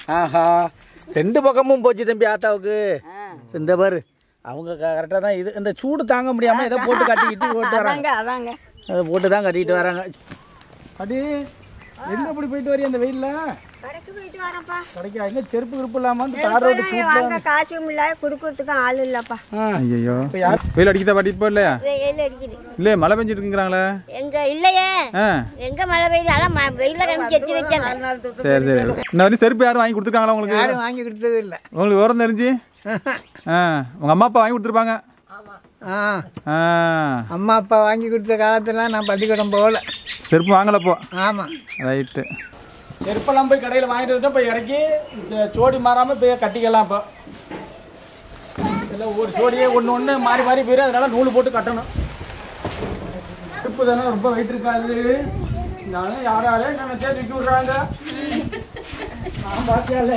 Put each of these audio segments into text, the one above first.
ஆஹா ரெண்டு பக்கமும் போச்சு தம்பி ஆத்தாவுக்கு இந்த பாரு அவங்க கரெக்டாக தான் இது இந்த சூடு தாங்க முடியாம ஏதோ போட்டு கட்டிக்கிட்டு போட்டு வராங்க அதாங்க அதாங்க அதை போட்டு தான் கட்டிக்கிட்டு வராங்க அடி எங்க அப்படி போயிட்டு வரைய அந்த வெயில்ல கடைக்கு போயிட்டு வரேன்ப்பா கிடைக்கா எங்க செருப்பு கிருப்பு இல்லாம இந்த தார் ரோடு இப்பெல்லாம் வாங்க காசும் இல்லை கொடுக்கறதுக்கும் ஆள் இல்லப்பா ஐயோ இப்போ யார் வெயில் அடிக்குதா பாட்டி இப்போ இல்லையா வெயில் அடிக்குது இல்லையே மழை பெஞ்சிட்டு இருக்குங்கிறாங்களே எங்க இல்லையே ஆ எங்க மழை பெய்யுது அதான் ம- வெயில்ல கிடந்து செத்து வச்சேன் சரி சரி இன்ன வரையும் செருப்பு யாரும் வாங்கி கொடுத்துருக்காங்களா உங்களுக்கு யாரும் வாங்கி கொடுத்தது இல்லை உங்களுக்கு விவரம் தெரிஞ்சு ஆ உங்கள் அம்மா அப்பா வாங்கி கொடுத்துருப்பாங்க ஆ ஆ அம்மா அப்பா வாங்கி கொடுத்த காலத்துல நான் பள்ளிக்கூடம் போகல செருப்பு வாங்கலப்போ ஆமாம் ரைட்டு செருப்பெல்லாம் போய் கடையில் வாங்கிட்டு வந்து இப்போ இறக்கி ச- சோடி மாறாம போய் கட்டிக்கலாம் இப்போ இல்லை ஒரு சோடியே ஒன்று ஒன்று மாறி மாறி போயிடும் அதனால நூல் போட்டு கட்டணும் செருப்பு தானே ரொம்ப வெயிட் இருக்காது நானும் யார் யாரையும் நான் சேர்த்து தூக்கி விட்றாங்க நான் பார்க்கல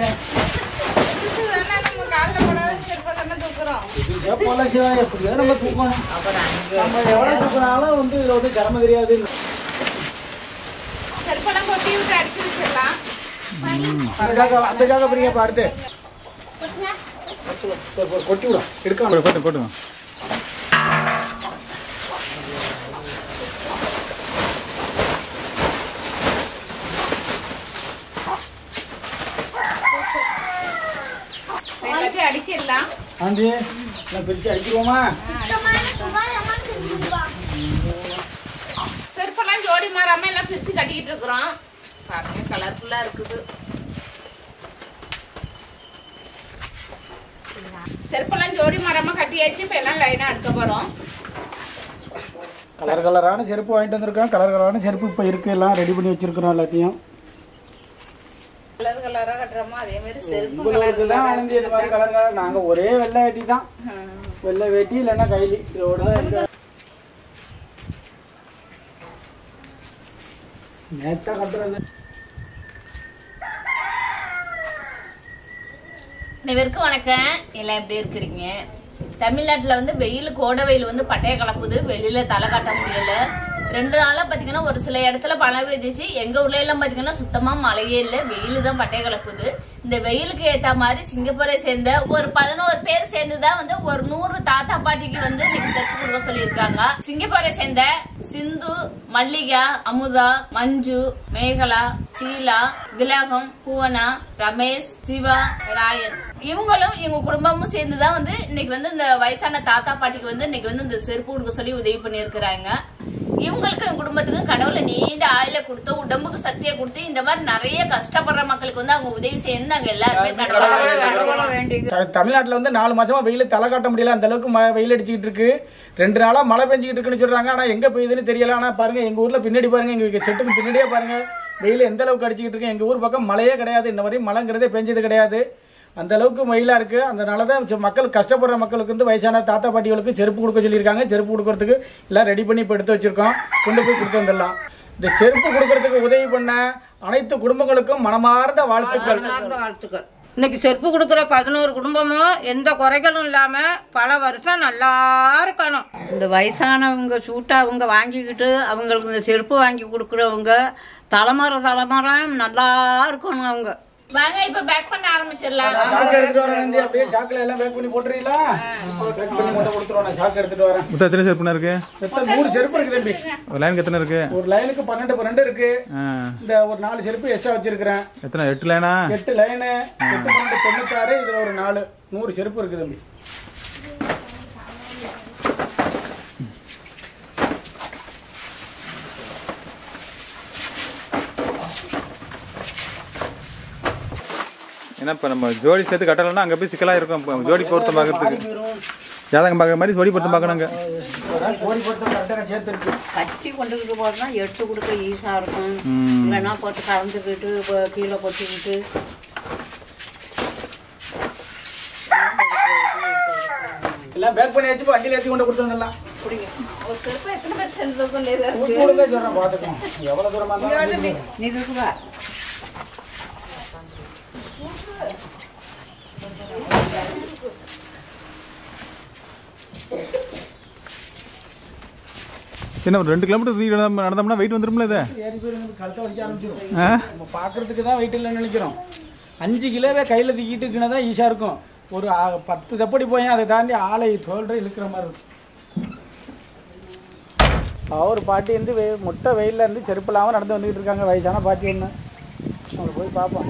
இதே போல சிவா எப்படியோ நம்ம தூக்கணும் நம்ம எவ்வளோ தூக்கினாலும் வந்து இதில் வந்து கிளம்ப தெரியாது செருப்பெல்லாம் கொட்டி விட்டு அடிச்சு வச்சிடலாம் அந்த ஜாக அந்த ஜாக பிரிங்க இப்போ அடுத்து கொட்டி விடும் எடுக்க கொடு கொட்டு கொட்டுங்க எல்லாத்தையும் அடிக்கிடலாம் ஆண்டி நான் பிரிச்சு அடிச்சிருவோமா செருப்பெல்லாம் ஜோடி மாறாம எல்லாம் பிரிச்சு கட்டிக்கிட்டு இருக்கிறோம் பாருங்க கலர்ஃபுல்லா இருக்குது செருப்பெல்லாம் ஜோடி மாறாம கட்டியாச்சு இப்ப எல்லாம் லைனா எடுக்க போறோம் கலர் கலரான செருப்பு வாங்கிட்டு வந்திருக்கோம் கலர் கலரான செருப்பு இப்போ இருக்கு எல்லாம் ரெடி பண்ணி வச்சிருக்கிறோம் எல்லாத்தையும் கலர் கலரா கட்டுறோமோ அதே மாதிரி செருப்பு உங்களுக்கு கலர் தான் ஆனந்தி இந்த மாதிரி கலர் கலர் நாங்கள் ஒரே வெள்ளை வேட்டி தான் வெள்ளை வேட்டி இல்லைன்னா கைலி இதோட தான் இருக்கு நேச்சா கட்டுறது அனைவருக்கும் வணக்கம் எல்லாம் எப்படி இருக்கிறீங்க தமிழ்நாட்டுல வந்து வெயில் கோடை வெயில் வந்து பட்டைய கலப்புது வெளியில தலை காட்ட முடியல ரெண்டு நாளா பாத்தீங்கன்னா ஒரு சில இடத்துல மழை பெய்ஞ்சிச்சு எங்க ஊர்ல எல்லாம் பாத்தீங்கன்னா சுத்தமா மழையே இல்ல வெயில் தான் பட்டைய கலப்புது இந்த வெயிலுக்கு ஏத்த மாதிரி சிங்கப்பூரை சேர்ந்த ஒரு பதினோரு பேர் சேர்ந்துதான் வந்து ஒரு நூறு தாத்தா பாட்டிக்கு வந்து இன்னைக்கு செருப்பு கொடுக்க சொல்லியிருக்காங்க சிங்கப்பூரை சேர்ந்த சிந்து மல்லிகா அமுதா மஞ்சு மேகலா சீலா திலகம் பூவனா ரமேஷ் சிவா ராயன் இவங்களும் இவங்க குடும்பமும் சேர்ந்துதான் வந்து இன்னைக்கு வந்து இந்த வயசான தாத்தா பாட்டிக்கு வந்து இன்னைக்கு வந்து இந்த செருப்பு கொடுக்க சொல்லி உதவி பண்ணியிருக்கிறாங்க இவங்களுக்கு எங்க குடும்பத்துக்கும் கடவுளை நீண்ட ஆயில கொடுத்து உடம்புக்கு சக்தியை கொடுத்து இந்த மாதிரி நிறைய கஷ்டப்படுற மக்களுக்கு வந்து அவங்க உதவி செய்யணும்னு நாங்க எல்லாருமே கடவுளை த- தமிழ்நாட்டுல வந்து நாலு மாசமா வெயில் தலை காட்ட முடியல அந்த அளவுக்கு ம- வெயில் அடிச்சுக்கிட்டு இருக்கு ரெண்டு நாளா மழை பெஞ்சுக்கிட்டு இருக்குன்னு சொல்றாங்க ஆனா எங்க பெய்யுதுன்னு தெரியல ஆனா பாருங்க எங்க ஊர்ல பின்னாடி பாருங்க எங்க செட்டுக்கு பின்னாடியே பாருங்க வெயில் எந்த அளவுக்கு அடிச்சுக்கிட்டு இருக்கு எங்க ஊர் பக்கம் மழையே கிடையாது இந்த மாதிரி மழைங்கிறதே பெஞ்சது கிடையாது அந்த அளவுக்கு வெயிலா இருக்கு அதனால தான் ச- மக்கள் கஷ்டப்படுற மக்களுக்கு வந்து வயசான தாத்தா பாட்டிகளுக்கு செருப்பு கொடுக்க சொல்லியிருக்காங்க செருப்பு கொடுக்கறதுக்கு எல்லாம் ரெடி பண்ணி இப்போ எடுத்து வச்சிருக்கோம் கொண்டு போய் கொடுத்து வந்துடலாம் இந்த செருப்பு கொடுக்கறதுக்கு உதவி பண்ண அனைத்து குடும்பங்களுக்கும் மனமார்ந்த வாழ்த்துக்கள் வாழ்த்துக்கள் இன்னைக்கு செருப்பு கொடுக்குற பதினோரு குடும்பமும் எந்த குறைகளும் இல்லாம பல வருஷம் நல்லா இருக்கணும் இந்த வயசானவங்க சூட்டா அவங்க வாங்கிக்கிட்டு அவங்களுக்கு இந்த செருப்பு வாங்கி கொடுக்குறவங்க தலைமுறை தலைமுறை நல்லா இருக்கணும் அவங்க வாங்க இப்ப பேக் பண்ண ஆரம்பிச்சிடலாம் சாக்கு எடுத்துட்டு வரேன் நந்தி. அப்படியே சாக்குல எல்லாம் பேக் பண்ணி போட்டுறீங்களா பேக் பண்ணி மட்டும் கொடுத்துருவோம் நான் சாக்கு எடுத்துட்டு வரேன் மொத்தம் எத்தனை செருப்புனா இருக்கு எத்தனை மூணு செருப்பு இருக்கு தம்பி ஒரு லைனுக்கு எத்தனை இருக்கு ஒரு லைனுக்கு பன்னெண்டு பன்னெண்டு இருக்கு ஆ இந்த ஒரு நாலு செருப்பு எக்ஸ்ட்ரா வச்சிருக்கிறேன் எத்தனை எட்டு லைனா எட்டு லைனு எட்டு பன்னெண்டு தொண்ணூத்தாறு இதுல ஒரு நாலு நூறு செருப்பு இருக்கு தம்பி ஏன்னா இப்போ நம்ம ஜோடி சேர்த்து கட்டலைன்னா அங்கே போய் சிக்கலாக இருக்கும் இப்போ ஜோடி பொருத்தம் பார்க்கறதுக்கு போயிரும். ஜாதகம் பார்க்குற மாதிரி ஜோடி பொருத்தம் பார்க்கணும் அங்கே அதான் கோடி போட்டு கரெக்டாக சேர்த்து இருக்கு கட்டி கொண்டுக்கிட்டு போறதுனா எடுத்து கொடுக்க ஈஸா இருக்கும் ம். இல்லைன்னா போட்டு கலந்துக்கிட்டு இப்போ கீழே கொட்டிக்கிட்டு எல்லாம் பேக் பண்ணி வச்சு வண்டியில ஏற்றி கொண்டு கொடுத்து வந்துடலாம் ஒரு செருப்பு எத்தனை பேர் சேர்ந்து கொண்டு தூக்கி கொடுங்க சொல்றேன் பாத்துக்கோங்க எவ்வளவு தூரமா இருந்தாலும் நீ இருக்குவா என்ன ஒரு ரெண்டு கிலோமீட்டர் வீடு நடந்தோம்னா வெயிட் வந்துரும்ல இது ஏறி போய் கழுத்தை வலிக்க ஆரம்பிச்சிடும் ஆ நம்ம பாக்குறதுக்கு தான் வெயிட் இல்லைன்னு நினைக்கிறோம் அஞ்சு கிலோவே கையில் தூக்கிட்டுக்குன்னா தான் ஈஸியாக இருக்கும் ஒரு ஆ, பத்து தப்படி போய் அதை தாண்டி ஆளை தோல்ற இழுக்கிற மாதிரி இருக்கும் அவர் பாட்டி வந்து வெ முட்டை வெயிலில் இருந்து செருப்பு இல்லாமல் நடந்து வந்துக்கிட்டு இருக்காங்க வயசான பாட்டி ஒன்று அவங்களை போய் பார்ப்போம்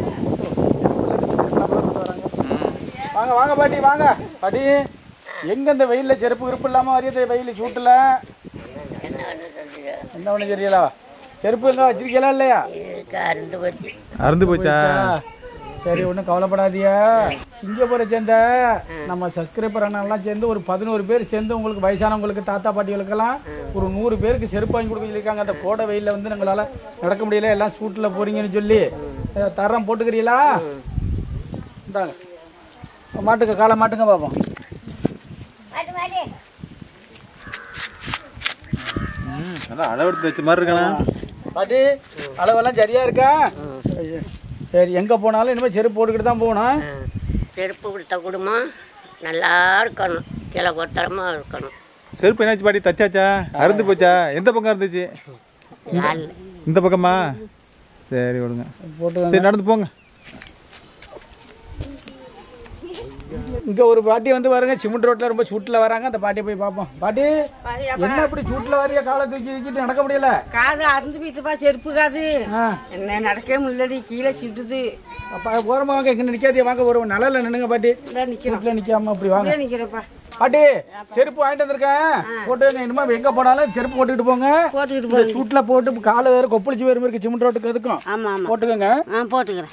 வராங்க வாங்க வாங்க பாட்டி வாங்க பாட்டி எங்க இந்த வெயில்ல செருப்பு விருப்பம் இல்லாம வரையது வெயில் சூட்டுல என்ன ஒண்ணு தெரியல செருப்பு எங்க வச்சிருக்கீங்களா இல்லையா அறுந்து போச்சா சரி ஒன்றும் கவலைப்படாதீங்க சிங்கப்பூரை சேர்ந்த நம்ம சப்ஸ்கிரைபர் அண்ணெல்லாம் சேர்ந்து ஒரு பதினோரு பேர் சேர்ந்து உங்களுக்கு வயசானவங்களுக்கு தாத்தா பாட்டிகளுக்கெல்லாம் ஒரு நூறு பேருக்கு செருப்பு வாங்கி கொடுக்க சொல்லியிருக்காங்க அந்த கோடை வெயில்ல வந்து எங்களால் நடக்க முடியல எல்லாம் சூட்டில் போறீங்கன்னு சொல்லி அஹ் தரம் போட்டுக்கிறீங்களா இந்தாங்க மாட்டுங்க காலை மாட்டுங்க பார்ப்போம் ம், நல்லா அளவெடுத்து வச்ச மாதிரி இருக்கானே பாட்டி அளவெல்லாம் சரியா இருக்கா சரி எங்க போனாலும் இனிமேல் செருப்பு போட்டுக்கிட்டு தான் போகணும் செருப்பு கொடுத்த குடும்பம் நல்லா இருக்கணும் கிளை கொத்தரமாக இருக்கணும் செருப்பு என்னாச்சு பாட்டி தச்சாச்சா அறுந்து போச்சா எந்த பக்கம் இருந்துச்சு யாழ் இந்த பக்கமா சரி விடுங்க போட்டு சரி நடந்து போங்க இங்க ஒரு பாட்டி வந்து பாருங்க சிமெண்ட் ரோட்ல ரொம்ப சூட்ல வராங்க அந்த பாட்டியை போய் பார்ப்போம் பாட்டி என்ன இப்படி சூட்ல வரைய காலை தூக்கி தூக்கிட்டு நடக்க முடியல காது அறுந்து போயிட்டுப்பா செருப்பு காது ஆ, என்ன நடக்கவே முடியலடி கீழே சுட்டுது அப்ப போறமா வாங்க இங்க நிக்காதே வாங்க ஒரு நிழல்ல நின்னுங்க பாட்டி சூட்ல நிக்காம அப்படி வாங்க நிக்கிறப்பா பாட்டி செருப்பு வாங்கிட்டு வந்திருக்கேன் போட்டு இனிமே எங்க போனாலும் செருப்பு போட்டுக்கிட்டு போங்க போட்டுக்கிட்டு இந்த சூட்ல போட்டு காலை வேற கொப்பளிச்சு வேறு இருக்கு சிமெண்ட் ரோட்டுக்கு எதுக்கும் ஆமா ஆமா போட்டுக்கோங்க ஆ போட்டுக்கிறேன்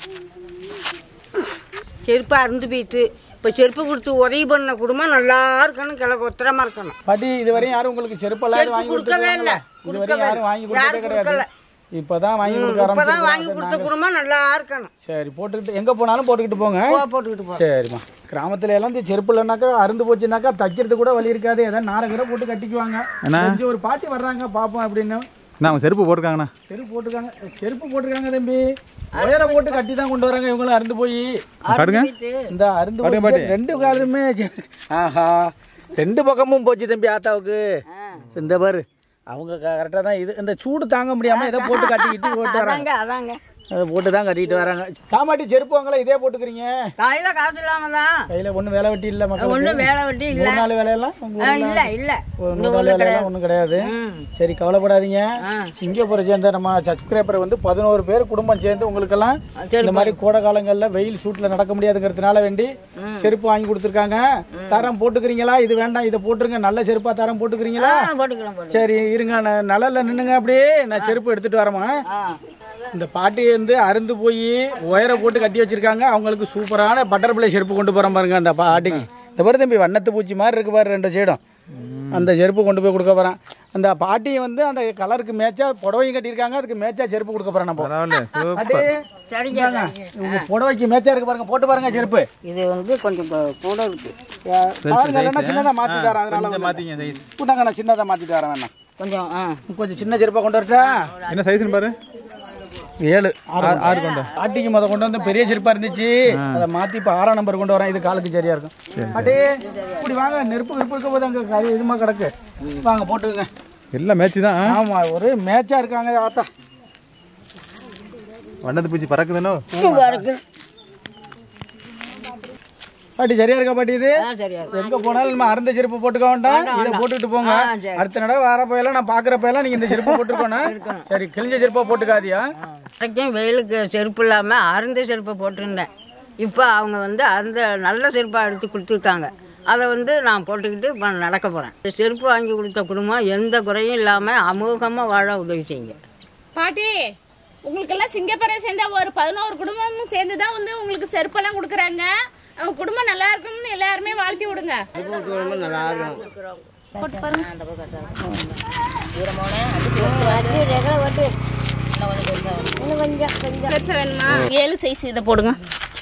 செருப்பு அறுந்து போயிட்டு இப்போ செருப்பு கொடுத்து உதவி பண்ண குடும்பம் நல்லா இருக்கணும் கிளை கொத்தரமா இருக்கணும் பாட்டி இதுவரையும் யாரும் உங்களுக்கு செருப்பெல்லாம் செருப்பு வாங்கி கொடுக்கவே இல்ல. இதுவரையும் கொடுக்கவே யாரும் வாங்கி இல்ல. கொடுத்ததே யாரும் கிடையாது கொடுக்கல. இப்பதான் வாங்கி கொடுக்க இப்பதான் வாங்கி ஆரம்பிச்சிருக்காங்க கொடுத்த குடும்பம் நல்லா இருக்கணும் சரி போட்டுக்கிட்டு எங்க போனாலும் போட்டுக்கிட்டு போங்க போ, போட்டுக்கிட்டு போ சரிம்மா கிராமத்துல எல்லாம் இந்த செருப்பு இல்லைனாக்கா அருந்து போச்சுனாக்கா தைக்கிறது கூட வழி இருக்காது ஏதாவது நாரகரை போட்டு கட்டிக்குவாங்க அண்ணா. கொஞ்சம் ஒரு பாட்டி வர்றாங்க பாப்போம் அப்படின்னு நான் அவங்க செருப்பு போட்டிருக்காங்கண்ணா செருப்பு போட்டிருக்காங்க செருப்பு போட்டிருக்காங்க தம்பி உயர போட்டு கட்டி தான் கொண்டு வராங்க இவங்களும் அருந்து போய் காட்டுங்க இந்த அருந்து பாட்டுங்க, போய் பாட்டி. ரெண்டு காலுமே செ- ஆஹா ரெண்டு பக்கமும் போச்சு தம்பி ஆத்தாவுக்கு இந்த பாரு அவங்க கரெக்டாக தான் இது இந்த சூடு தாங்க முடியாம இதை போட்டு கட்டிக்கிட்டு போட்டு வராங்க அதாங்க அதை போட்டு தான் கட்டிட்டு வராங்க காமாட்டி செருப்பு வாங்கல இதே போட்டுக்கிறீங்க காலையில காசு இல்லாம தான் கையில ஒண்ணும் வேலை வெட்டி இல்ல மக்களுக்கு ஒண்ணும் வேலை வெட்டி இல்ல நூறு நாள் வேலையெல்லாம் உங்க ஆ, ஊர்ல இல்ல இல்ல ஒரு நூறு நாள் வேலையெல்லாம் ஒண்ணும் கிடையாது சரி கவலைப்படாதீங்க சிங்கப்பூரை சேர்ந்த நம்ம சப்ஸ்கிரைபர் வந்து பதினோரு பேர் குடும்பம் சேர்ந்து உங்களுக்கெல்லாம் இந்த மாதிரி கோடை காலங்கள்ல வெயில் சூட்ல நடக்க முடியாதுங்கிறதுனால வேண்டி செருப்பு வாங்கி கொடுத்துருக்காங்க தரம் போட்டுக்கிறீங்களா இது வேண்டாம் இதை போட்டுருங்க நல்ல செருப்பா தரம் போட்டுக்கிறீங்களா ஆ, போட்டுக்கலாம் போட்டுக்கலாம் சரி இருங்க நான் நிழல்ல நின்னுங்க அப்படியே நான் செருப்பு எடுத்துட்டு வரமா இந்த பாட்டி வந்து அருந்து போய் ஒயரை போட்டு கட்டி வச்சிருக்காங்க அவங்களுக்கு சூப்பரான பட்டர்ஃப்ளை செருப்பு கொண்டு போறோம் பாருங்க அந்த பாட்டிக்கு இந்த பாரு தம்பி வண்ணத்து பூச்சி மாதிரி இருக்கு பாரு ரெண்டு சைடும் அந்த செருப்பு கொண்டு போய் கொடுக்க போறேன் அந்த பாட்டியை வந்து அந்த கலருக்கு மேட்சா புடவையும் கட்டியிருக்காங்க அதுக்கு மேட்சா செருப்பு கொடுக்க போறேன் நான் பரவாயில்ல சூப்பர் பாட்டி சரிங்க உங்க புடவைக்கு மேட்சா இருக்கு பாருங்க போட்டு பாருங்க செருப்பு இது வந்து கொஞ்சம் கொ- கூட இருக்கு பாருங்க இல்லைன்னா சின்னதா மாத்தி தரேன் அதனால கொஞ்சம் மாத்திங்க சைஸ் கூட்டாங்க நான் சின்னதா மாத்திட்டு வரேன் வேணா கொஞ்சம் ஆ கொஞ்சம் சின்ன செருப்பா கொண்டு வரட்டா என்ன சைஸ்னு பாரு ஏழு ஆறு ஆறு கொண்டு பாட்டிக்கு முத கொண்டு வந்து பெரிய செருப்பா இருந்துச்சு அதை மாத்தி இப்ப ஆறாம் நம்பர் கொண்டு வரேன் இது காலுக்கு சரியா இருக்கும் பாட்டி இப்படி வாங்க நெருப்பு நெருப்பு இருக்க போது அங்க கறி இதுமா கிடக்கு வாங்க போட்டுக்கங்க எல்லாம் மேட்ச் தான் ஆமா ஒரு மேட்சா இருக்காங்க ஆத்தா வண்ணத்து பூச்சி பறக்குதுனோ பாட்டி சரியா இருக்கா பாட்டி இது ஆ சரியா இருக்கு. எங்க போனாலும் நம்ம அருந்த செருப்பு போட்டுக்க வேண்டாம் இதை போட்டுட்டு போங்க ஆ, சரி. அடுத்த நடவை வரப்ப எல்லாம் நான் பாக்குறப்ப எல்லாம் நீங்க இந்த செருப்பு போட்டுருக்கணும் சரி கிழிஞ்ச செருப்பா போட்டுக்காதியா வரைக்கும் வெயிலுக்கு செருப்பு இல்லாமல் அருந்த செருப்பை போட்டிருந்தேன் இப்போ அவங்க வந்து அருந்த நல்ல செருப்பாக எடுத்து கொடுத்துருக்காங்க அதை வந்து நான் போட்டுக்கிட்டு இப்போ நடக்க போகிறேன் செருப்பு வாங்கி கொடுத்த குடும்பம் எந்த குறையும் இல்லாமல் அமோகமாக வாழ உதவி செய்யுங்க பாட்டி உங்களுக்கெல்லாம் சிங்கப்பூரை சேர்ந்த ஒரு பதினோரு குடும்பமும் சேர்ந்து தான் வந்து உங்களுக்கு செருப்பெல்லாம் கொடுக்குறாங்க அவங்க குடும்பம் நல்லா இருக்கணும்னு எல்லாருமே வாழ்த்தி விடுங்க போட்டு பாருங்க இன்னும் கொஞ்சம் கொஞ்சம் பெருசா வேணுமா ஏழு சைஸ் இதை போடுங்க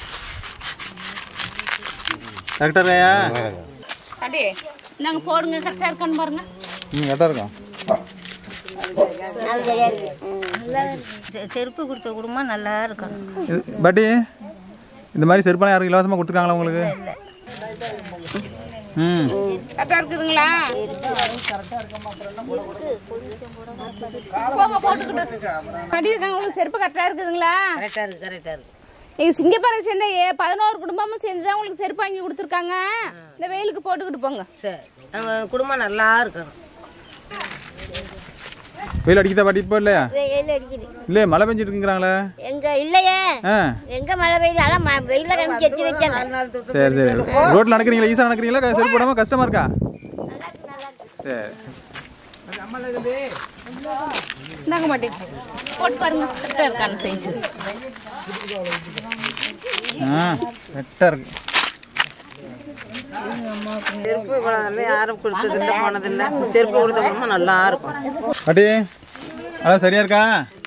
கரெக்டாக பாட்டி நாங்க போடுங்க கரெக்டா இருக்கான்னு பாருங்க ம் கரெக்டாக இருக்கும் அது சரியா இருக்கு செருப்பு கொடுத்த குடும்பம் நல்லா இருக்கணும் இது- பாட்டி இந்த மாதிரி செருப்பெல்லாம் யாரும் இலவசமாக கொடுத்துருக்காங்களா உங்களுக்கு ம் கரெக்டா இருக்குதுங்களா போங்க போட்டுக்கிட்டு பாட்டி இருக்காங்க உங்களுக்கு செருப்பு கரெக்டா இருக்குதுங்களா கரெக்டாக இருக்கு கரெக்டாக இருக்கு நீங்க சிங்கப்பூரை சேர்ந்த ஏ பதினோரு குடும்பமும் சேர்ந்து தான் உங்களுக்கு செருப்பு வாங்கி கொடுத்துருக்காங்க இந்த வெயிலுக்கு போட்டுக்கிட்டு போங்க சரி நம்ம குடும்பம் நல்லா இருக்கணும் வெயில் அடிக்குதா பாட்டி இப்போ இல்லையா வெயில் அடிக்குது இல்லையே மழை பெஞ்சிட்டு இருக்குங்கிறாங்களே எங்க இல்லையே ஆ எங்க மழை பெய்யுது ஆனா ம- வெயில்ல கிளம்பி எத்தி வச்சாங்க சரி சரி ரோட்ல நடக்கிறீங்களா ஈஸா நடக்கிறீங்களா செருப்பு போடாம கஷ்டமா இருக்கா சரி இந்தாங்க மாட்டி போட்டு பாருங்க கரெக்டாக இருக்கான சைஸ் ஆ கரெக்டாக இருக்கு செருப்பு குழந்தை யாரும் கொடுத்ததில்ல போனதில்லை செருப்பு கொடுத்த குடும்பம் நல்லா இருக்கும் பாட்டி அதான் சரியா இருக்கா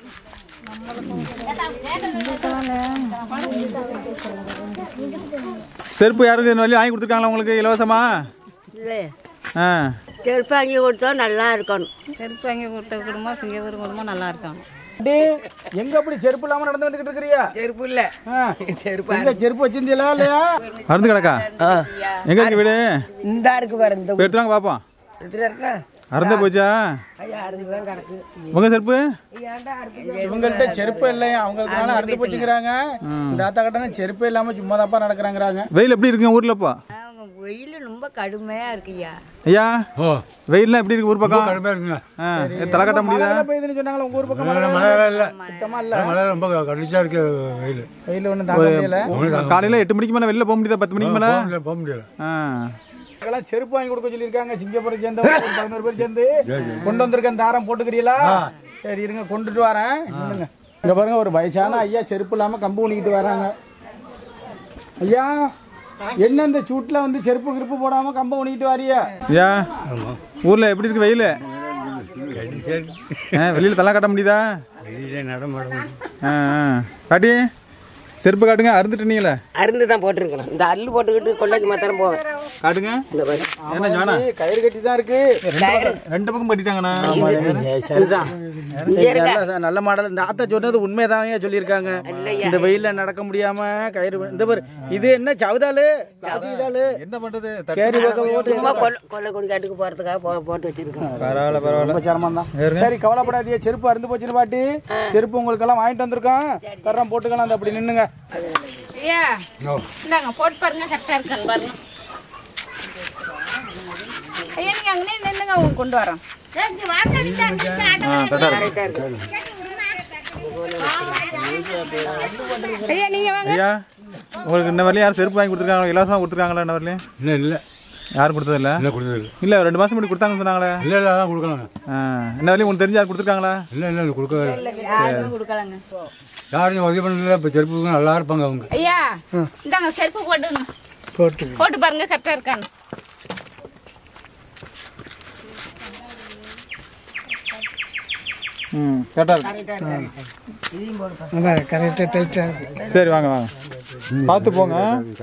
செருப்பு யாருக்கு இந்த வழி வாங்கி கொடுத்துருக்காங்களா உங்களுக்கு இலவசமா இல்லை ஆ செருப்பு வாங்கி கொடுத்தா நல்லா இருக்கணும் செருப்பு வாங்கி கொடுத்த குடும்பம் சிங்கப்பூர் குடும்பம் நல்லா இருக்கும் டே, எங்க அப்படி செருப்பு இல்லாம நடந்து வந்துகிட்டு இருக்கிறியா செருப்பு இல்ல ஆ. எங்க செருப்பு வச்சிருந்தீங்களா இல்லையா மருந்து கிடக்கா எங்க இருக்கு வீடு இந்த இருக்கு பாரு இந்த போய் எடுத்துவாங்க பாப்போம் இடத்துல இருக்கா அறந்தே போச்சா அதுதான் கிடக்கு உங்க செருப்பு இவங்கள்ட்ட செருப்பு இல்லையா அவங்களுக்கு அறுத்து போச்சுக்கிறாங்க இந்த தாத்தா கிட்ட செருப்பே இல்லாம சும்மா தாப்பா நடக்கிறாங்கிறாங்க வெயில் எப்படி இருக்குங்க ஊர்ல இப்போ வெயில் ரொம்ப கடுமையா இருக்குய்யா ஐயா வெயில்லாம் எப்படி இருக்கு ஊர் பக்கம் கடுமையாக இருக்குங்க ஆ, ஏ, தலை கட்ட முடியுதா மழை பெய்யுதுன்னு சொன்னாங்களா உங்க ஊர் பக்கம் மழை மழை இல்லை சுத்தமா இல்ல மழை ரொம்ப கடிச்சா இருக்கு வெயில் வெயில் ஒண்ணும் தாங்க முடியல காலையில எட்டு மணிக்கு மேல வெளில போக முடியுதா பத்து மணிக்கு மேல போக முடியல போக முடியல ஆ. எல்லாம் செருப்பு வாங்கி கொடுக்க சொல்லியிருக்காங்க சிங்கப்பூரை சேர்ந்த ஒரு பதினோரு பேர் சேர்ந்து கொண்டு வந்திருக்கேன் தாரம் போட்டுக்கிறீங்களா சரி இருங்க கொண்டுட்டு வரேன் இருங்க. இங்க பாருங்க ஒரு வயசான ஐயா செருப்பு இல்லாம கம்பு ஊனிக்கிட்டு வராங்க ஐயா என்ன இந்த சூட்ல வந்து செருப்பு கிருப்பு போடாம கம்ப ஊனிக்கிட்டு வாரியா ஐயா ஊர்ல எப்படி இருக்கு வெயில் வெளியில தலை கட்ட முடியுதா ஆ, ஆ. பாட்டி செருப்பு காட்டுங்க அறுந்துட்டு நீங்களே அருந்து தான் போட்டிருக்கணும் இந்த அல்லு போட்டுக்கிட்டு கொள்ளைக்கு மாத்திரம் போவேன் காட்டுங்க என்ன ஜானா ஏய், கயிறு கட்டி தான் இருக்கு ரெண்டு பக்கம் ரெண்டு பக்கம் கட்டிட்டாங்கண்ணா சரிதான் நல்ல- நல்ல மாடல் இந்த ஆத்தா சொன்னது உண்மைதான் சொல்லியிருக்காங்க இந்த வெயில்ல நடக்க முடியாம கயிறு இந்த பாரு இது என்ன சவுதாலு சவுதாலு என்ன பண்றது கேரி பக்கம் ஓட்டு சும்மா கொல்லை கொள்ளை குடிக்காட்டுக்கு போறதுக்காக போ- போட்டு வச்சிருக்கோம் பரவாயில்ல பரவாயில்ல ரொம்ப சிரமம் தான் சரி கவலைப்படாதீங்க செருப்பு அருந்து போச்சுன்னு பாட்டி செருப்பு உங்களுக்கு எல்லாம் வாங்கிட்டு வந்திருக்கோம் தர்றோம் போட்டுக்கலாம் அந்த அப்படி நின்னுங்க ஐயா இந்தாங்க போட்டு பாருங்க கரெக்டாக இருக்கான்னு பாருங்க ஐயா நீங்க அங்கனே நின்னுங்க அவங்க கொண்டு வரோம் ஆ கரெக்டா இருக்கு ஐயா நீங்க வாங்க ஐயா உங்களுக்கு இந்த வரலையும் யாரும் செருப்பு வாங்கி கொடுத்துருக்காங்க இலவசமா கொடுத்துருக்காங்களா இந்த வரலையும் இல்லை இல்லை யாரும் கொடுத்தது இல்ல இல்லை கொடுத்தது இல்லை இல்ல ரெண்டு மாசம் முன்னாடி கொடுத்தாங்கன்னு சொன்னாங்களே இல்லை இல்லை அதான் கொடுக்கலாம் ஆ, இந்த வரலையும் உங்களுக்கு தெரிஞ்சு யாரும் கொடுத்துருக்காங்களா இல்லை இல்லை இல்லை கொடுக்கவே இல்லை யாருமே கொடுக்கலங்க யாரும் உதவி பண்ணல இப்போ செருப்பு கொடுக்க நல்லா இருப்பாங்க அவங்க ஐயா இந்தாங்க செருப்பு போட்டுங்க போட்டு போட்டு பாருங்க கரெக்டா இருக்கான்னு ம் கரெக்டா இருக்கு கரெக்டாக டைட்டாக இருக்கு சரி வாங்க வாங்க பார்த்து போங்க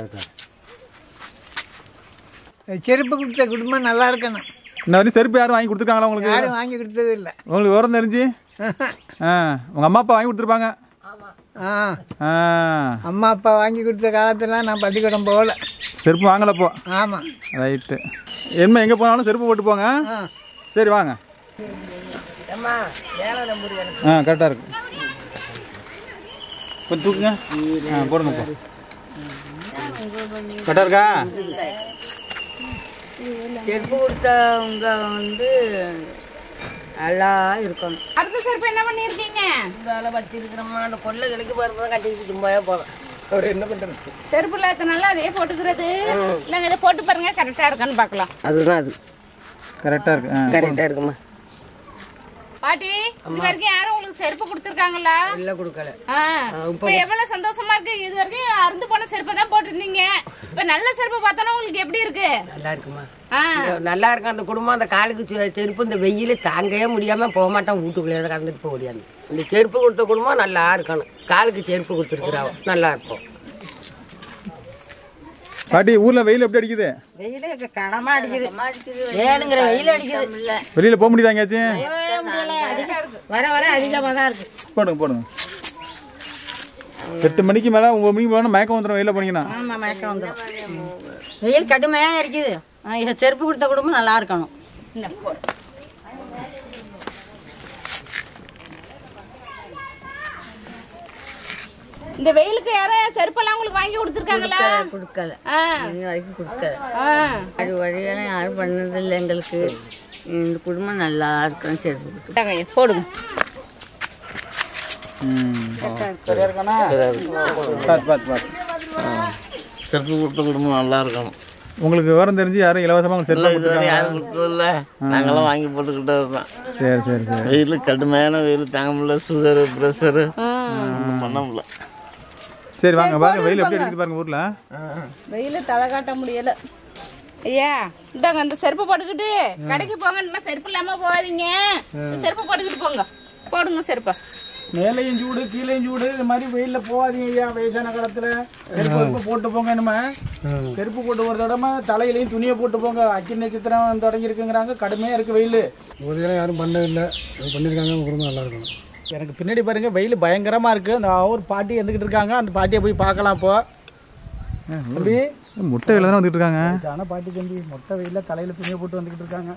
செருப்பு கொடுத்த குடும்பம் நல்லா இருக்கணும் இந்த வரலையும் செருப்பு யாரும் வாங்கி கொடுத்துருக்காங்களா உங்களுக்கு யாரும் வாங்கி கொடுத்தது இல்லை உங்களுக்கு விவரம் தெரிஞ்சு ஆ உங்க அம்மா அப்பா வாங்கி கொடுத்துருப்பாங்க ஆ ஆ அம்மா அப்பா வாங்கி கொடுத்த காலத்துல நான் பள்ளிக்கூடம் போகல செருப்பு வாங்கலப்போ ஆமாம் ரைட்டு என்ன எங்கே போனாலும் செருப்பு போட்டு போங்க சரி வாங்க ஆ கரெக்டாக இருக்கு கொஞ்சம் தூக்குங்க ஆ போடுங்க போ கரெக்டாக இருக்கா செருப்பு கொடுத்தவங்க வந்து நல்லா இருக்கணும் அடுத்த செருப்பு என்ன பண்ணிருக்கீங்க இந்த வச்சிருக்கிறோமா அந்த கொள்ளை கிழக்கு போகிறப்ப கட்டிக்கிட்டு சும்மாவே போவேன் அவர் என்ன பண்ணுறது செருப்பு இல்லாதனால அதே போட்டுக்கிறது இல்லைங்க இதை போட்டு பாருங்க கரெக்டா இருக்கான்னு பார்க்கலாம் அதுதான் அது கரெக்டாக இருக்கு ஆ கரெக்டாக இருக்குமா பாட்டி இது வரைக்கும் யாரும் உங்களுக்கு செருப்பு கொடுத்துருக்காங்களா இல்லை கொடுக்கல ஆ, இப்ப எவ்வளவு சந்தோஷமா இருக்கு இது வரைக்கும் அறுந்து போன செருப்பை தான் போட்டிருந்தீங்க இப்ப நல்ல செருப்பு பார்த்தோன்னா உங்களுக்கு எப்படி இருக்கு நல்லா இருக்குமா ஆ, நல்லா இருக்கும் அந்த குடும்பம் அந்த காலுக்கு செ- செருப்பு இந்த வெயில் தாங்கவே முடியாம போக மாட்டான் வீட்டுக்குள்ளே கலந்துட்டு போக முடியாது இந்த செருப்பு கொடுத்த குடும்பம் நல்லா இருக்கணும் காலுக்கு செருப்பு கொடுத்துருக்குறாங்க நல்லா இருப்போம் பாட்டி ஊரில் வெயில் எப்படி அடிக்குது வெயிலே கனமா அடிக்குது வேணுங்கிற வெயில் அடிக்குது வெளியில் போக முடியுதா எங்கேயாச்சும் வர வர அதிகமாக தான் இருக்கு போடுங்க போடுங்க எட்டு மணிக்கு மேலே ஒம்பது மணிக்கு போனால் மயக்கம் வந்துடும் வெளியில் போனீங்கன்னா ஆமா மயக்கம் வந்துடும் வெயில் கடுமையாக இருக்குது ஆ, இதை செருப்பு கொடுத்த குடும்பம் நல்லா இருக்கணும் இந்த போடு. இந்த வெயிலுக்கு யாரும் செருப்பெல்லாம் உங்களுக்கு வாங்கி கொடுத்துருக்காங்களா கொடுக்கல ஆ இன்ன வரைக்கும் கொடுக்கல ஆ அது வரையெல்லாம் யாரும் பண்ணதில்லை எங்களுக்கு இந்த குடும்பம் நல்லா இருக்கணும் செருப்பு கொடுத்து இந்தாங்க ஐயா, போடுங்க சரியா இருக்கானா பார்த்து பார்த்து பார்த்து செருப்பு கொடுத்த குடும்பம் நல்லா இருக்கணும் உங்களுக்கு விவரம் தெரிஞ்சு யாரும் இலவசமாக உங்களுக்கு இல்லை செருப்பு இதுவரை கொடுத்துருக்காங்க யாரும் கொடுத்ததில்ல நாங்களாம் வாங்கி போட்டுக்கிட்டது தான் சரி சரி சரி வெயில் கடுமையான வெயில் தாங்க முடியல சுகரு ப்ரெஷரு ஒன்றும் பண்ண முடியல சரி வாங்க பாருங்க வெயில் எப்படி இருக்குது பாருங்க ஊர்ல வெயில தலை காட்ட முடியல ஐயா இந்தாங்க இந்த செருப்பு போட்டுக்கிட்டு கடைக்கு போங்க இனிமே செருப்பு இல்லாம போகாதீங்க இந்த செருப்பு போட்டுக்கிட்டு போங்க போடுங்க செருப்பை மேலையும் சூடு கீழையும் சூடு இந்த மாதிரி வெயில்ல போகாதீங்க ஐயா வயசான காலத்துல செருப்பு கிருப்பு போட்டு போங்க நம்ம செருப்பு போட்டு ஒரு தடவை தலையிலையும் துணியை போட்டு போங்க அக்கி நட்சத்திரம் தொடங்கி இருக்குங்கிறாங்க கடுமையா இருக்கு வெயில் உதவியெல்லாம் யாரும் பண்ணதில்லை பண்ணியிருக்காங்க உங்கள் குடும்பம் நல்லா இருக்கணும் எனக்கு பின்னாடி பாருங்க வெயில் பயங்கரமா இருக்கு அந்த ஒரு பாட்டி இருந்துகிட்டு இருக்காங்க அந்த பாட்டியை போய் பார்க்கலாம் இப்போ தம்பி முட்டை வெயில தானே வந்துட்டு இருக்காங்க வயசான பாட்டி தம்பி மொட்டை வெயில தலையில துணியை போட்டு வந்துகிட்டு இருக்காங்க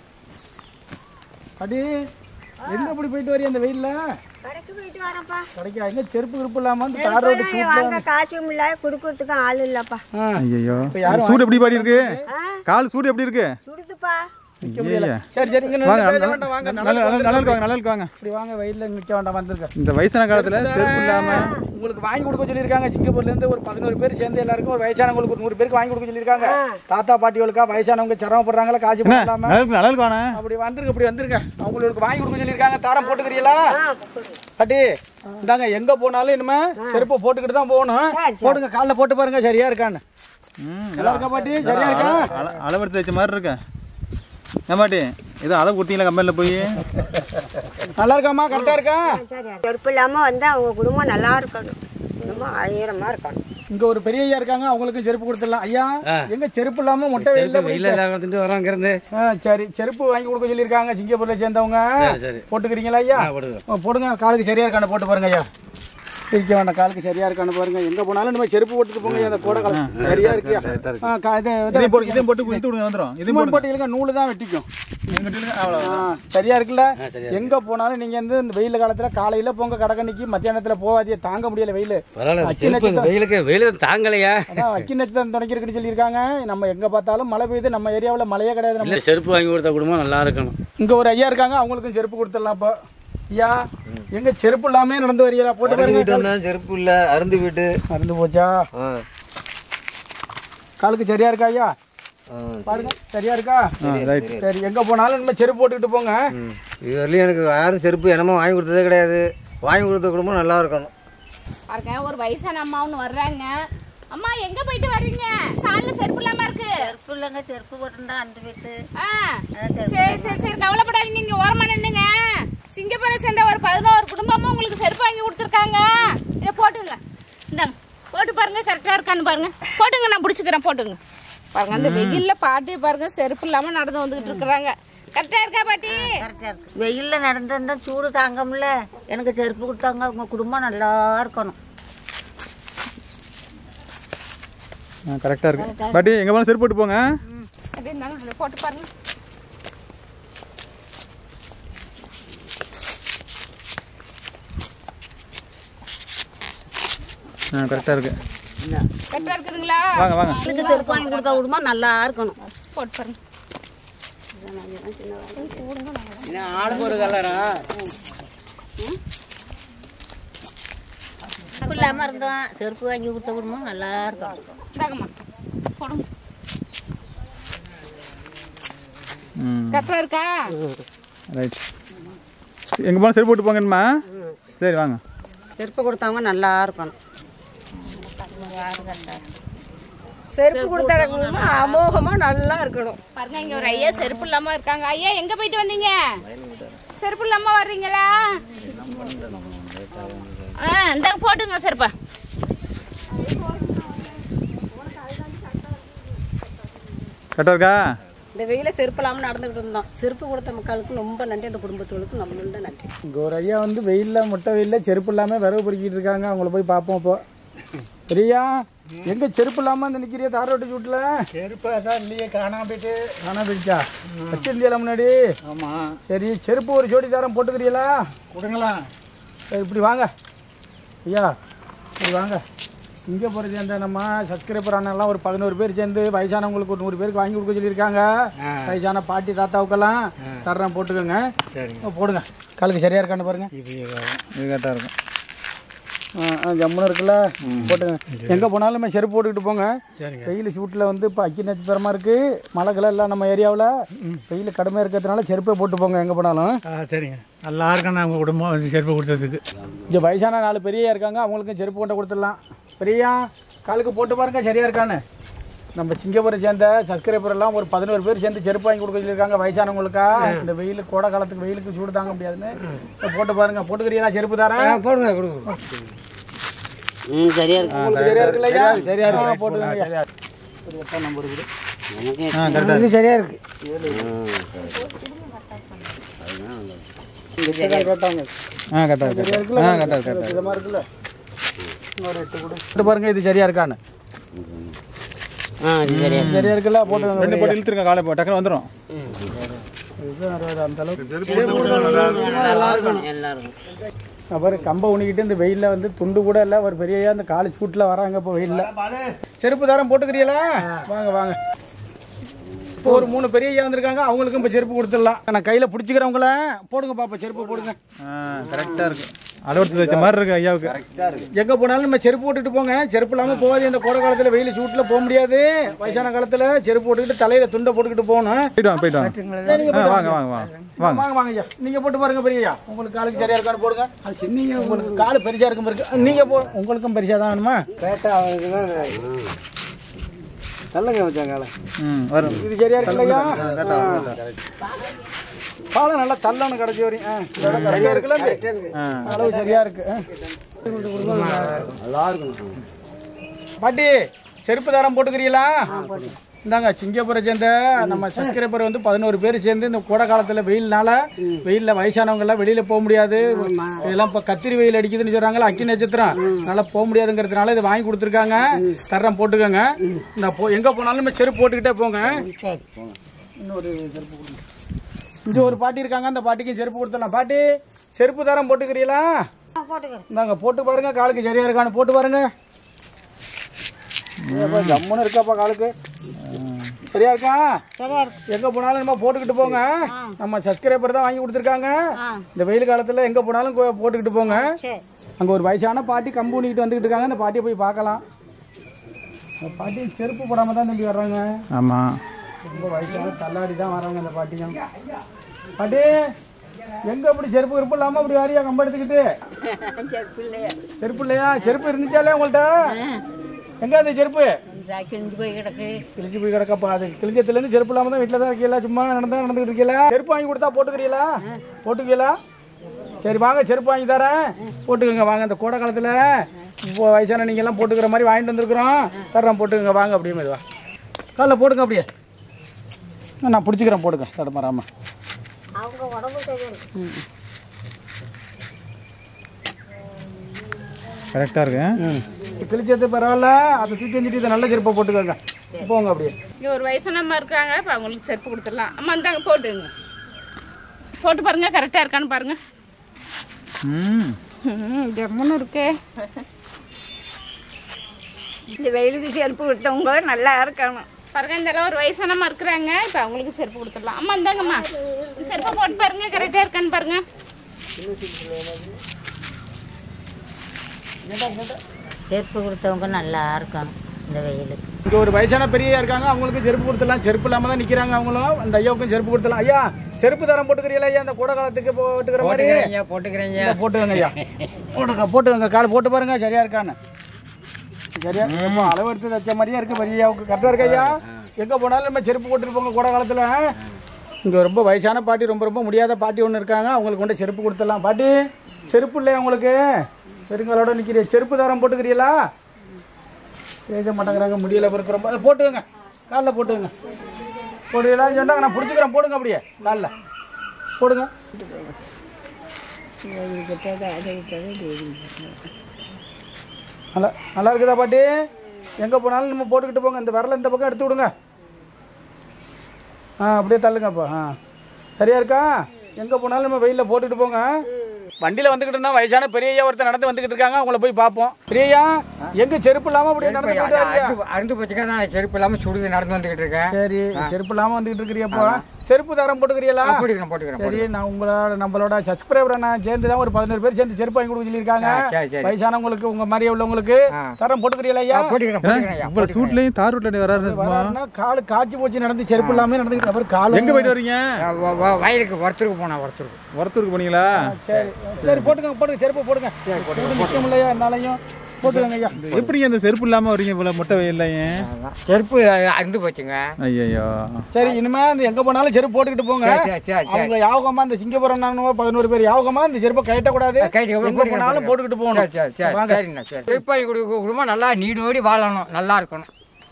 பாட்டி எங்க அப்படி போயிட்டு வரியா அந்த வெயில்ல கடைக்கு போயிட்டு வரேன்ப்பா கிடைக்கா எங்க செருப்பு கிருப்பு இல்லாம அந்த தார் ரோடு வாங்க காசும் இல்ல கொடுக்கறதுக்கும் ஆள் இல்லப்பா ஐயோ இப்ப யாரும் சூடு எப்படி பாடி இருக்கு கால் சூடு எப்படி இருக்கு சுடுதுப்பா நிக்க முடியல ஐயையே. சரி சரி இங்க வாங்க நின்னு பேச நல்லா வேண்டாம் வாங்க நல்லா நல்லா நல்லா இருக்காங்க நல்லா இருக்காங்க இப்படி வாங்க வெயில்ல நிக்க வேண்டாம் வந்திருக்கேன் இந்த வயசான காலத்துல செருப்பு இல்லாம உங்களுக்கு வாங்கி கொடுக்க சொல்லியிருக்காங்க சிங்கப்பூர்ல இருந்து ஒரு பதினோரு பேர் சேர்ந்து எல்லாருக்கும் ஒரு வயசானவங்களுக்கு ஒரு நூறு பேருக்கு வாங்கி கொடுக்க சொல்லியிருக்காங்க தாத்தா பாட்டிகளுக்கா வயசானவங்க சிரமப்படுறாங்களா காசு என்ன பண்ணலாமா நல்லா இருக்கு நல்லா இருக்கானே அப்படி வந்திருக்கு அப்படி வந்திருக்க அவங்களுக்கு வாங்கி கொடுக்க சொல்லியிருக்காங்க தாரம் போட்டுக்கிறீங்களா பாட்டி இந்தாங்க எங்க போனாலும் இனிமே செருப்பை போட்டுக்கிட்டு தான் போகணும் போடுங்க காலைல போட்டு பாருங்க சரியா இருக்கான்னு நல்லா இருக்கா பாட்டி சரியா இருக்கா அள- அளவெடுத்து வச்ச மாதிரி இருக்கு ஏமாட்டி ஏதோ அளவு கொடுத்தீங்களா கம்பெனியில் போய் நல்லா இருக்காமா கரெக்டா இருக்கா சரி செருப்பு இல்லாம வந்தா அவங்க குடும்பம் நல்லா இருக்கணும் குடும்பம் ஆயிரமா இருக்கணும் இங்க ஒரு பெரிய ஐயா இருக்காங்க அவங்களுக்கும் செருப்பு கொடுத்துடலாம் ஐயா எங்க செருப்பு இல்லாம மொட்டை வெயில்ல வெயில வந்துட்டு வரோம் இங்கேருந்து ஆ, சரி செருப்பு வாங்கி கொடுக்க சொல்லியிருக்காங்க சிங்கப்பூர்ல சேர்ந்தவங்க சரி. போட்டுக்கிறீங்களா ஐயா ஆ, போடுங்க காலுக்கு சரியா இருக்கான்னு போட்டு பாருங்க ஐயா பிரிக்க வேண்டாம் காலுக்கு சரியா இருக்கான்னு பாருங்க எங்க போனாலும் நம்ம செருப்பு போட்டுட்டு போங்க ஐயா, அந்த கோடை காலம் சரியா இருக்கியா ஆ, கா- இது- இது- இதையும் போட்டு இதையும் போட்டு இழுத்து விடுங்க வந்துடும் இதையும் சிமெண்ட் போட்டு இழுங்க நூலு தான் வெட்டிக்கும் ஆ, சரியா இருக்குல்ல எங்க போனாலும் நீங்க வந்து இந்த வெயில் காலத்துல காலையில போங்க கடக்கணிக்கு மத்தியானத்துல போகாதீங்க தாங்க முடியல வெயில் அச்சி நட்சத்திரம் வெயிலுக்கு வெயில் தாங்கலையா அதான் அக்கி நட்சத்திரம் தொடங்கி இருக்குன்னு சொல்லியிருக்காங்க நம்ம எங்க பார்த்தாலும் மழை பெய்யுது நம்ம ஏரியாவுல மழையே கிடையாது நம்ம செருப்பு வாங்கி கொடுத்த குடும்பம் நல்லா இருக்கணும் இங்க ஒரு ஐயா இருக்காங்க அவங்களுக்கும் செருப்பு கொடுத்துடலாம் இப்போ ஐயா எங்க செருப்பு இல்லாம நடந்து வரீங்களா போட்டு பாருங்க வந்தேன் செருப்பு இல்ல அருந்து வீட்டு மறந்து போச்சா காலுக்கு சரியா இருக்கா ஐயா பாருங்க சரியா இருக்கா ரைட் சரி எங்க போனாலும் நம்ம செருப்பு போட்டுக்கிட்டு போங்க இது வரலையும் எனக்கு யாரும் செருப்பு என்னமோ வாங்கி கொடுத்ததே கிடையாது வாங்கி கொடுத்த குடும்பம் நல்லா இருக்கணும் பாருங்க ஒரு வயசான அம்மா ஒன்று வர்றாங்க அம்மா எங்க போயிட்டு வர்றீங்க கால்ல செருப்பு இல்லாம இருக்கு செருப்பு இல்லைங்க செருப்பு போட்டிருந்தா அந்த வீட்டு ஆ, சரி சரி சரி கவலைப்படாதீங்க நீங்க ஓரமா நின்னுங்க சிங்கப்பூரை சேர்ந்த ஒரு பதினோரு குடும்பமும் உங்களுக்கு செருப்பு வாங்கி கொடுத்துருக்காங்க இதை போட்டுங்க இந்தாங்க போட்டு பாருங்க கரெக்டா இருக்கான்னு பாருங்க போட்டுங்க நான் பிடிச்சிக்கிறேன் போட்டுங்க பாருங்க அந்த வெயில்ல பாட்டி பாருங்க செருப்பு இல்லாம நடந்து வந்துகிட்டு இருக்கிறாங்க கரெக்டா இருக்கா பாட்டி கரெக்டாக இருக்கு வெயிலில் நடந்திருந்தா சூடு தாங்க முடியல எனக்கு செருப்பு கொடுத்தாங்க உங்கள் குடும்பம் நல்லா இருக்கணும் கரெக்டாக இருக்கு பாட்டி எங்கே போனாலும் செருப்பு போட்டு போங்க அது இருந்தாலும் இதை போட்டு பாருங்க ஆ கரெக்டாக இருக்கு கரெக்டா இருக்குதுங்களா வாங்க வாங்க எனக்கு செருப்பு வாங்கி கொடுத்த குடும்பம் நல்லா இருக்கணும் போட்டு பாருங்க ஆளுக்கு ஒரு கலரா செருப்பு இல்லாமல் இருந்தோம் செருப்பு வாங்கி கொடுத்த குடும்பம் நல்லா இருக்கணும் இந்தாங்கம்மா போடுங்க ம் கரெக்டா இருக்கா ரைட் எங்கே போனால் செருப்பு போட்டு போங்கம்மா சரி வாங்க செருப்பு கொடுத்தவங்க நல்லா இருக்கணும் செருப்பு கொடுத்தவங்க அமோகமா நல்லா இருக்கணும் பாருங்க இங்க ஒரு ஐயா செருப்பு இல்லாம இருக்காங்க ஐயா எங்க போயிட்டு வந்தீங்க செருப்பு இல்லாம வர்றீங்களா ஆ இந்தாங்க போட்டுங்க செருப்பா கரெக்டாக இருக்கா இந்த வெயில செருப்பு இல்லாமல் நடந்துகிட்டு இருந்தோம் செருப்பு கொடுத்த மக்களுக்கு ரொம்ப நன்றி அந்த குடும்பத்துகளுக்கு நம்மளோட நன்றி இங்க ஒரு ஐயா வந்து வெயில்ல முட்டை வெயில்ல செருப்பு இல்லாம விறகு பொறுக்கிட்டு இருக்காங்க அவங்கள போய் பார்ப்போம் இப்போ சரியா எங்க செருப்பு இல்லாம வந்து நிக்கிறிய தார விட்டு சூட்டுல செருப்பு அதான் இல்லையே காணாம போயிட்டு காணாம போயிடுச்சா வச்சிருந்தியால முன்னாடி ஆமா சரி செருப்பு ஒரு ஜோடி தாரம் போட்டுக்கிறீங்களா கொடுங்களா சரி இப்படி வாங்க ஐயா சரி வாங்க இங்கே போகிற சேர்ந்த நம்ம சப்ஸ்கிரைபர் அண்ணெல்லாம் ஒரு பதினோரு பேர் சேர்ந்து வயசானவங்களுக்கு ஒரு நூறு பேருக்கு வாங்கி கொடுக்க சொல்லியிருக்காங்க வயசான பாட்டி தாத்தாவுக்கெல்லாம் தர்றேன் போட்டுக்கோங்க சரிங்க போடுங்க காலுக்கு சரியா இருக்கான்னு பாருங்க இது இது கரெக்டாக இருக்கும் ஆ, ஆ, ஜம்முன்னு இருக்குல்ல போட்டுங்க எங்கே போனாலும் நம்ம செருப்பு போட்டுக்கிட்டு போங்க சரிங்க வெயில் ஷூட்டில் வந்து இப்போ அக்கி நட்சத்திரமா இருக்கு மழை எல்லாம் நம்ம ஏரியாவில் வெயில் கடுமையாக இருக்கிறதுனால செருப்பே போட்டு போங்க எங்கே போனாலும் ஆ சரிங்க நல்லா இருக்கணும் உங்கள் குடும்பம் வந்து செருப்பு கொடுத்ததுக்கு இங்கே வயசான நாலு பெரிய இருக்காங்க அவங்களுக்கும் செருப்பு கொண்டு கொடுத்துடலாம் பெரியா காலுக்கு போட்டு பாருங்க சரியா இருக்கான்னு நம்ம சிங்கப்பூரை சேர்ந்த சப்ஸ்கிரைபர் எல்லாம் ஒரு பதினோரு பேர் சேர்ந்து செருப்பு வாங்கி கொடுக்க சொல்லியிருக்காங்க வயசானவங்களுக்கா இந்த வெயில் கோடை காலத்துக்கு வெயிலுக்கு சூடு தாங்க முடியாதுன்னு இதை போட்டு பாருங்க போட்டுக்கிறீங்களா செருப்பு தரேன் போடுங்க கொடுங்க ம் சரியா இருக்கு உங்களுக்கு சரியா இருக்குல்ல ஐயா? சரியா இருக்கு. ஆ, போட்டுக்கோங்க ஐயா. சரி, எட்டாம் நம்பர் கொடு. ஆ கரெக்டாக இது சரியா இருக்கு கேட்டாங்க. ஆ கரெக்டாக சரியா இருக்கு இருக்குல்ல? ஆ கரெக்டாக கரெக்டாக இதமா இருக்குல்ல? இன்னொரு எட்டு கொடு. இது பாருங்க இது சரியா இருக்கான்னு ஆ இது சரியா இருக்கு. சரியா இருக்குல்ல போட்டுக்கோங்க ரெண்டு போட்டு இழுத்துருங்க காலை போ டக்குன்னு வந்துடும் இது அறுபது, அந்த அளவுக்கு நல்லா இருக்கணும் எல்லாரும் அப்புறம் கம்பை உணிக்கிட்டு இந்த வெயில்ல வந்து துண்டு கூட இல்ல ஒரு பெரிய அந்த காலி சூட்ல வராங்க இப்போ வெயில்ல செருப்பு தாரம் போட்டுக்கிறீங்களா வாங்க வாங்க இப்போ ஒரு மூணு பெரிய ஐயா வந்திருக்காங்க அவங்களுக்கும் இப்போ செருப்பு கொடுத்துடலாம் நான் கையில பிடிச்சிக்கிறவங்கள போடுங்க பாப்பா செருப்பு போடுங்க ஆ கரெக்டாக இருக்கு அளவெடுத்து வச்ச மாதிரி இருக்கு ஐயாவுக்கு எங்க போனாலும் நம்ம செருப்பு போட்டுட்டு போங்க செருப்பு இல்லாம போகாது இந்த கோடை காலத்துல வெயில் சூட்ல போக முடியாது வயசான காலத்துல செருப்பு போட்டுக்கிட்டு தலையில துண்டை போட்டுக்கிட்டு போகணும் போயிட்டு வாங்க போயிட்டு வாங்க ஆ வாங்க வாங்க வாங்க வாங்க வாங்க வாங்க ஐயா நீங்க போட்டு பாருங்க பெரியயா உங்களுக்கு காலுக்கு சரியா இருக்கான்னு போடுங்க அது சின்ன உங்களுக்கு காலு பெருசா இருக்கும் இருக்கு நீங்க போ உங்களுக்கும் பெருசா தான் வேணுமா கேட்டா அவனுக்கு தள்ளுங்க வச்சாங்க காலை ம் வரும் இது சரியா இருக்குல்லையா கரெக்டாக கரெக்டாக காலம் நல்லா தள்ளணும் கடைசி வரையும் ஆ, இதோட கரெக்டா இருக்குல்ல இந்த? ஆ அளவு சரியா இருக்கு ஆ. நல்லா இருக்கணும் பாட்டி செருப்பு தாரம் போட்டுக்கிறீங்களா இந்தாங்க சிங்கப்பூரை சேர்ந்த நம்ம சப்ஸ்கிரைபர் வந்து பதினோரு பேர் சேர்ந்து இந்த கோடை காலத்துல வெயில்னால வெயில்ல வயசானவங்க எல்லாம் வெளியில போக முடியாது இதெல்லாம் இப்ப கத்திரி வெயில் அடிக்குதுன்னு சொல்றாங்களா அக்கி நட்சத்திரம் அதனால போக முடியாதுங்கிறதுனால இதை வாங்கி கொடுத்துருக்காங்க தர்றேன் போட்டுக்கோங்க இந்த போ எங்க போனாலும் நம்ம செருப்பு போட்டுக்கிட்டே போங்க இன்னொரு செருப்பு கொடுங்க இங்க ஒரு பாட்டி இருக்காங்க அந்த பாட்டிக்கு செருப்பு கொடுத்துடலாம் பாட்டி செருப்பு தாரம் போட்டுக்கிறீங்களா போட்டுக்கிறேன் இந்தாங்க போட்டு பாருங்க காலுக்கு சரியா இருக்கான்னு போட்டு பாருங்க ஏப்பா, ஜம்முன்னு இருக்காப்பா காலுக்கு சரியா இருக்கா சரியா இருக்கு எங்க போனாலும் நம்ம போட்டுக்கிட்டு போங்க நம்ம சப்ஸ்கிரைபர் தான் வாங்கி கொடுத்துருக்காங்க இந்த வெயில் காலத்துல எங்க போனாலும் கோ- போட்டுக்கிட்டு போங்க சரி அங்க ஒரு வயசான பாட்டி கம்பு ஊனிக்கிட்டு வந்துகிட்டு இருக்காங்க அந்த பாட்டியை போய் பார்க்கலாம் அந்த பாட்டி செருப்பு போடாம தான் தம்பி வர்றாங்க ஆமாம் ரொம்ப வயசான தள்ளாடி தான் வராங்க அந்த பாட்டிங்க பாட்டி எங்க அப்படி செருப்பு இருப்பு இல்லாம அப்படி வாரியா கம்ப எடுத்துக்கிட்டு செருப்பு இல்லையா செருப்பு இருந்துச்சாலே உங்கள்ட்ட எங்க அந்த செருப்பு கிழிஞ்சு போய் கிடக்கு கிழிஞ்சு போய் கிடக்கப்பா அது கிழிஞ்சத்துல இருந்து செருப்பு இல்லாம தான் வீட்டுல தான் இருக்கீங்களா சும்மா நடந்தா நடந்துகிட்டு இருக்கீங்களா செருப்பு வாங்கி கொடுத்தா போட்டுக்கிறீங்களா போட்டுக்கீங்களா சரி வாங்க செருப்பு வாங்கி தரேன் போட்டுக்கோங்க வாங்க இந்த கோடை காலத்துல இப்போ வயசான நீங்க எல்லாம் போட்டுக்கிற மாதிரி வாங்கிட்டு வந்திருக்கிறோம் தர்றேன் போட்டுக்கோங்க வாங்க அப்படியே மாதிரி வா காலைல போடுங்க அப்படியே நான் பிடிச்சிக்கிறேன் போடுங்க தடமாறாம அவங்க உடம்பு சரியா இருக்கு கரெக்டாக இருக்கு கிழிச்சது பரவாயில்ல அதை தூக்கி வந்துட்டு இதை நல்ல செருப்பை போட்டுக்கோங்க போங்க அப்படியே இங்க ஒரு வயசானம்மா இருக்கிறாங்க இப்போ அவங்களுக்கு செருப்பு கொடுத்துடலாம் அம்மா இந்தாங்க போட்டுங்க போட்டு பாருங்க கரெக்டா இருக்கான்னு பாருங்க ம் ம், ஜம்முன்னு இருக்கே இந்த வெயிலுக்கு செருப்பு கொடுத்தவங்க நல்லா இருக்கணும் பாருங்க இந்த அளவு ஒரு வயசானம்மா இருக்கிறாங்க இப்போ அவங்களுக்கு செருப்பு கொடுத்துடலாம் அம்மா இந்தாங்கம்மா செருப்பை போட்டு பாருங்க கரெக்டா இருக்கான்னு பாருங்க செருப்பு கொடுத்தவங்க நல்லா இருக்கணும் இந்த வெயிலுக்கு இங்க ஒரு வயசான பெரிய இருக்காங்க அவங்களுக்கு செருப்பு கொடுத்துடலாம் செருப்பு இல்லாம தான் நிக்கிறாங்க அவங்களும் அந்த ஐயாவுக்கும் செருப்பு கொடுத்துடலாம் ஐயா செருப்பு தரம் போட்டுக்கிறீங்களா ஐயா அந்த கோடை காலத்துக்கு போட்டுக்கிற மாதிரி போட்டுக்கிறேன் போட்டுக்கிறேன் இந்தா போட்டுக்கோங்க ஐயா போட்டுங்க போட்டுக்கோங்க கால் போட்டு பாருங்க சரியா இருக்கான்னு சரியா ஏப்பா, அளவு எடுத்து வச்ச மாதிரியா இருக்கு பெரிய ஐயாவுக்கு கரெக்டா இருக்கா ஐயா எங்க போனாலும் நம்ம செருப்பு போட்டுட்டு போங்க கோடை காலத்துல இங்க ரொம்ப வயசான பாட்டி ரொம்ப ரொம்ப முடியாத பாட்டி ஒன்று இருக்காங்க அவங்களுக்கு கொண்டு செருப்பு கொடுத்துடலாம் பாட்டி செருப்பு இல்லையா உங்களுக்கு பெருங்களோட நிக்கிறீங்க செருப்பு தாரம் போட்டுக்கிறீங்களா பேச மாட்டேங்கிறாங்க முடியல பிறகு ரொம்ப அதை போட்டுக்கோங்க காலில் போட்டுக்கோங்க போடுவீங்களா சொன்னாங்க நான் பிடிச்சிக்கிறேன் போடுங்க அப்படியே காலில் போடுங்க நல்லா நல்லா இருக்குதா பாட்டி எங்கே போனாலும் நம்ம போட்டுக்கிட்டு போங்க இந்த விரல இந்த பக்கம் எடுத்து விடுங்க ஆ அப்படியே தள்ளுங்கப்பா ஆ சரியா இருக்கா எங்கே போனாலும் நம்ம வெயிலில் போட்டுக்கிட்டு போங்க வண்டியில வந்துகிட்டு இருந்தா வயசான பெரியய்யா ஒருத்தர் நடந்து வந்துகிட்டு இருக்காங்க அவங்கள போய் பார்ப்போம் பெரியய்யா எங்க செருப்பு இல்லாம அப்படி நடந்து போயிட்டு வர்றீங்க? அருந்து போச்சுக்கா நான் செருப்பு இல்லாம சுடுது நடந்து வந்துகிட்டு இருக்கேன் சரி செருப்பு இல்லாம வந்துகிட்டு இருக்கிறியப்போ செருப்பு தரம் போட்டுக்கிறீங்களா ஆ, போட்டுக்கிறேன், போட்டுக்கிறேன், சரி நான் உங்களோட நம்மளோட சப்ஸ்கிரைபரை நான் சேர்ந்து தான் ஒரு பதினோரு பேர் சேர்ந்து செருப்பு வாங்கி கொடுக்க சொல்லியிருக்காங்க ஆ, சரி, சரி. வயசானவங்களுக்கு உங்க மாதிரியே உள்ளவங்களுக்கு தரம் போட்டுக்கிறீங்களா ஐயா போட்டுக்கிறேன் போட்டுக்கிறேன் ஐயா இவ்வளவு சூட்லயும் தார் ரோட்ல வராரு வராருன்னா காலு காய்ச்சி போச்சு நடந்து செருப்பு இல்லாம நடந்துக்கிட்டு அப்புறம் காலு எங்க போயிட்டு வரீங்க வ- வ- வயலுக்கு ஒருத்தருக்கு போனா ஒருத்தருக்கு ஒருத்தருக்கு போனீங்களா சரி சரி போட்டுங்க போடுங்க செருப்பு போடுங்க சூடு நிக்க முடியலையா என்னாலையும் போட்டுக்கங்க ஐயா எப்படிங்க அந்த செருப்பு இல்லாம வரீங்க இவ்வளவு முட்டை வெயில்ல ஏன் செருப்பு அருந்து போச்சுங்க ஐயோ சரி இனிமே அந்த எங்க போனாலும் செருப்பு போட்டுக்கிட்டு போங்க சரி, சரி, சரி, சரி. அவங்க யாவகமா இந்த சிங்கப்புரம் நானும் பதினோரு பேர் யாவகமா இந்த செருப்பை கட்டக்கூடாது எங்க போனாலும் போட்டுக்கிட்டு போகணும் சரி சரி வாங்க. சரிண்ணா சரி செருப்பு வாங்கி கொடுக்க குடும்பம் நல்லா நீடோடி வாழணும் நல்லா இருக்கணும்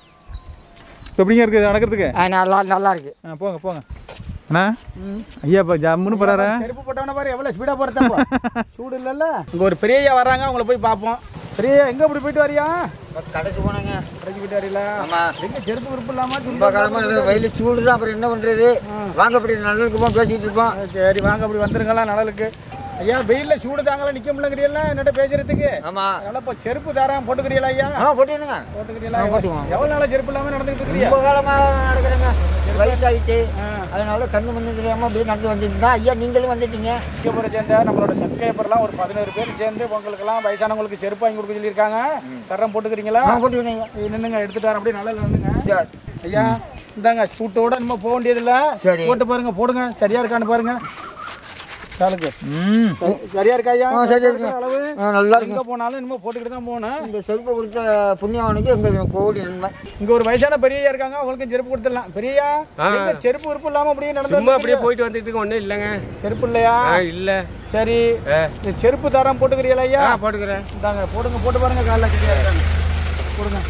இப்ப எப்படிங்க இருக்குது நடக்கிறதுக்கு ஆ, நல்லா நல்லா இருக்கு ஆ, போங்க போங்க அண்ணா ஐயா இப்ப ஜம்முன்னு போறாரா செருப்பு போட்டவன பாரு எவ்வளவு ஸ்பீடா போறதப்போ சூடு இல்லல்ல இங்க ஒரு பெரியய்யா வர்றாங்க அவங்கள போய் பார்ப்போம் பெரியய்யா எங்க இப்படி போயிட்டு வரியா கடைக்கு போனாங்க கடைக்கு போயிட்டு வரீங்களா ஆமா எங்க செருப்பு விருப்பம் இல்லாம ரொம்ப காலமாக வெயில் சூடு தான் அப்புறம் என்ன பண்ணுறது வாங்க அப்படி நல்லதுக்குமா பேசிகிட்டு இருப்போம் சரி வாங்க அப்படி வந்துருங்களா நிழலுக்கு ஐயா வெயில்ல சூடு தாங்கல நிக்க முடியலங்கிறீங்களா என்னட்ட பேசுறதுக்கு ஆமா அதனால இப்ப செருப்பு தரேன் போட்டுக்கிறீங்களா ஐயா ஆ போட்டுருங்க போட்டுக்கிறீங்களா ஆ, போட்டுக்குவோம். எவ்வளவு நாளா செருப்பு இல்லாம நடந்துட்டு இருக்கீங்க ரொம்ப காலமாக நடக்கிறேங்க வயசாகிட்டு அதனால கண்ணு மண்ணு தெரியாமல் அப்படியே நடந்து வந்துட்டு இருந்தா ஐயா நீங்களும் வந்துட்டீங்க சிங்கப்பூரை சேர்ந்த நம்மளோட சப்ஸ்கிரைபர்லாம் ஒரு பதினோரு பேர் சேர்ந்து உங்களுக்குலாம் வயசானவங்களுக்கு செருப்பு வாங்கி கொடுக்க சொல்லியிருக்காங்க தரம் போட்டுக்கிறீங்களா ஆ போட்டுக்கிறேங்க இது நின்னுங்க எடுத்துட்டு வரேன் அப்படியே நல்லா நின்னுங்க ஐயா இந்தாங்க சூட்டோட நம்ம போக வேண்டியதில்ல சரி. போட்டு பாருங்க போடுங்க சரியா இருக்கான்னு பாருங்க காலுக்கு ம் சரியா இருக்கா ஐயா ஆ, சரியா இருக்கு. அளவு ஆ, நல்லா இருக்கு. எங்க போனாலும் இனிமே போட்டுக்கிட்டு தான் போகணும் இந்த செருப்பு கொடுத்த புண்ணியவனுக்கு எங்கள் கோடி நன்மை இங்க ஒரு வயசான பெரியய்யா இருக்காங்க அவங்களுக்கும் செருப்பு கொடுத்துடலாம் பெரியய்யா எங்க செருப்பு விருப்பம் இல்லாம அப்படியே நடந்து சும்மா அப்படியே வந்துருக்கீங்க? போயிட்டு வந்துட்டு இருக்கு ஒன்றும் இல்லைங்க செருப்பு இல்லையா ஆ, இல்ல சரி இந்த செருப்பு தரம் போட்டுக்கிறீங்களா ஐயா ஆ, போட்டுக்கிறேன். இந்தாங்க போடுங்க போட்டு பாருங்க காலைல கிட்டியா இருக்காங்க போடுங்க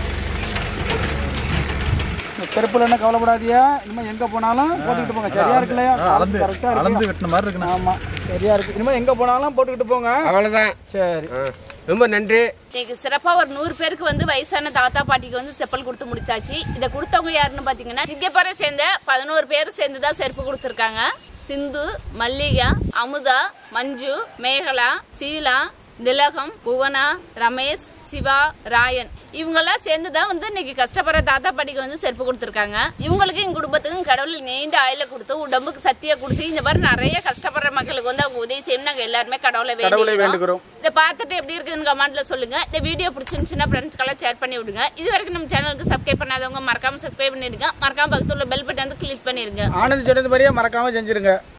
இந்த செருப்புல என்ன கவலைப்படாதியா இனிமே எங்க போனாலும் போட்டுக்கிட்டு போங்க சரியா இருக்கு இல்லையா ஆ, அளந்து கரெக்டா இருக்கு அளந்து வெட்டின மாதிரி இருக்குண்ணா ஆமா சரியா இருக்கு இனிமே எங்க போனாலும் போட்டுக்கிட்டு போங்க அவ்வளவுதான் சரி ரொம்ப நன்றி இன்னைக்கு சிறப்பா ஒரு நூறு பேருக்கு வந்து வயசான தாத்தா பாட்டிக்கு வந்து செப்பல் கொடுத்து முடிச்சாச்சு இதை கொடுத்தவங்க யாருன்னு பாத்தீங்கன்னா சிங்கப்பரை சேர்ந்த பதினோரு பேர் சேர்ந்து தான் செருப்பு கொடுத்துருக்காங்க சிந்து மல்லிகா அமுதா மஞ்சு மேகலா சீலா திலகம் புவனா ரமேஷ் சிவா ராயன் இவங்கெல்லாம் சேர்ந்து தான் வந்து இன்னைக்கு கஷ்டப்படுற தாத்தா பாட்டிக்கு வந்து செருப்பு கொடுத்துருக்காங்க இவங்களுக்கு எங்க குடும்பத்துக்கும் கடவுள் நீண்ட ஆயில கொடுத்து உடம்புக்கு சக்தியை கொடுத்து இந்த மாதிரி நிறைய கஷ்டப்படுற மக்களுக்கு வந்து அவங்க உதவி செய்யணும் நாங்க எல்லாருமே கடவுளை கடவுளை வேண்டிக்கிறோம் வேண்டுகிறோம் இதை பார்த்துட்டு எப்படி இருக்குதுன்னு கமெண்ட்ல சொல்லுங்க இந்த வீடியோ பிடிச்சிருந்துச்சுன்னா ஃப்ரெண்ட்ஸ்க்கெல்லாம் ஷேர் பண்ணி விடுங்க இது வரைக்கும் நம்ம சேனலுக்கு சப்ஸ்கிரைப் பண்ணாதவங்க மறக்காம சப்ஸ்கிரைப் பண்ணிடுங்க மறக்காம பக்கத்துல பெல் பட்டன் வந்து கிளிக் பண்ணிருங்க ஆனந்த் சொன்னது மாதிரியே மறக்காம செஞ்சிருங்க